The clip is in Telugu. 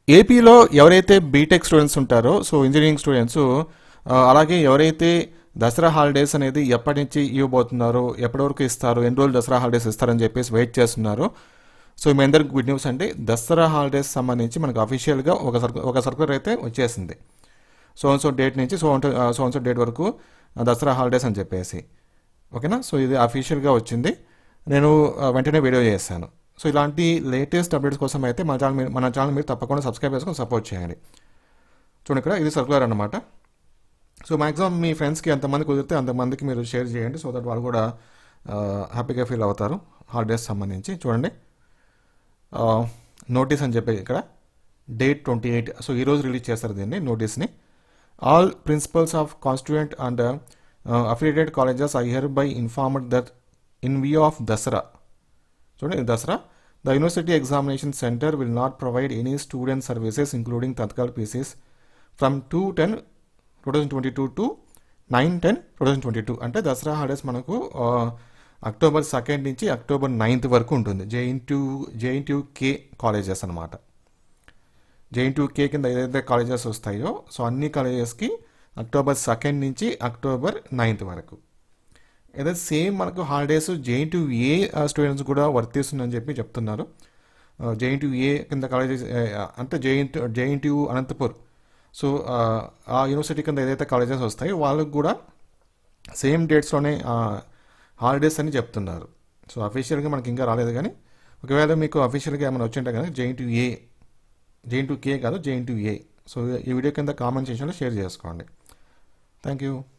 ఏపీలో ఎవరైతే బీటెక్ స్టూడెంట్స్ ఉంటారో సో ఇంజనీరింగ్ స్టూడెంట్స్ ఆ, అలాగే ఎవరైతే దసరా హాలిడేస్ అనేది ఎప్పటి నుంచి ఇవ్వబోతున్నారో ఎప్పటి వరకు ఇస్తారు ఎన్ని రోజులు దసరా హాలిడేస్ ఇస్తారని చెప్పేసి వెయిట్ చేస్తున్నారు సో మీ అందరికి గుడ్ న్యూస్ అంటే దసరా హాలిడేస్ సంబంధించి మనకు అఫీషియల్గా ఒక సర్కు ఒక సర్కులర్ అయితే వచ్చేసింది సో సో డేట్ నుంచి సో సో సో డేట్ వరకు ఆ, దసరా హాలిడేస్ అని చెప్పేసి ఓకేనా సో ఇది అఫీషియల్గా వచ్చింది నేను ఆ, వెంటనే వీడియో చేశాను సో ఇలాంటి లేటెస్ట్ అప్డేట్స్ కోసం అయితే మన ఛానల్ మీరు మన ఛానల్ మీరు తప్పకుండా సబ్స్క్రైబ్ చేసుకొని సపోర్ట్ చేయండి చూడండి ఇక్కడ ఇది సర్కులర్ అన్నమాట సో మ్యాక్సిమం మీ ఫ్రెండ్స్కి ఎంతమంది కుదిరితే అంతమందికి మీరు షేర్ చేయండి సో దట్ వాళ్ళు కూడా ఆ, హ్యాపీగా ఫీల్ అవుతారు హాలిడేస్ సంబంధించి చూడండి నోటీస్ అని చెప్పి ఇక్కడ డేట్ ట్వంటీ ఎయిట్ సో ఈరోజు రిలీజ్ చేస్తారు దీన్ని నోటీస్ని all principals of constituent and affiliated colleges I hereby informed that in view of Dasara చూడండి ఇది Dasara the university examination centre will not provide any student services including tatkal PCs from two ten two thousand twenty two to nine ten two thousand twenty two అంటే దసరా హాలిడేస్ మనకు ఆ, అక్టోబర్ సెకండ్ నుంచి అక్టోబర్ నైన్త్ వరకు ఉంటుంది జేఎన్టీ జేఎన్టీ కే కాలేజెస్ అనమాట జేఎన్టీ కే కింద ఏదైతే కాలేజెస్ వస్తాయో సో అన్ని కాలేజెస్కి అక్టోబర్ సెకండ్ నుంచి అక్టోబర్ నైన్త్ వరకు ఏదైతే సేమ్ మనకు హాలిడేస్ జేఎన్టీ ఏ స్టూడెంట్స్ కూడా వర్తిస్తుందని చెప్పి చెప్తున్నారు జేఎన్టీ ఏ కింద కాలేజెస్ అంటే జేఎన్టీ జేఎన్టీ అనంతపూర్ సో ఆ, ఆ యూనివర్సిటీ కింద ఏదైతే కాలేజెస్ వస్తాయో వాళ్ళకు కూడా సేమ్ డేట్స్లోనే హాలిడేస్ అని చెప్తున్నారు సో అఫీషియల్గా మనకి ఇంకా రాలేదు కానీ ఒకవేళ మీకు అఫీషియల్గా ఏమైనా వచ్చింటే కనుక జేఎన్టీ ఏ జేఎన్టీ కే కాదు జేఎన్టీ ఏ సో ఈ వీడియో కింద కామెంట్ సెక్షన్లో షేర్ చేసుకోండి థ్యాంక్ యూ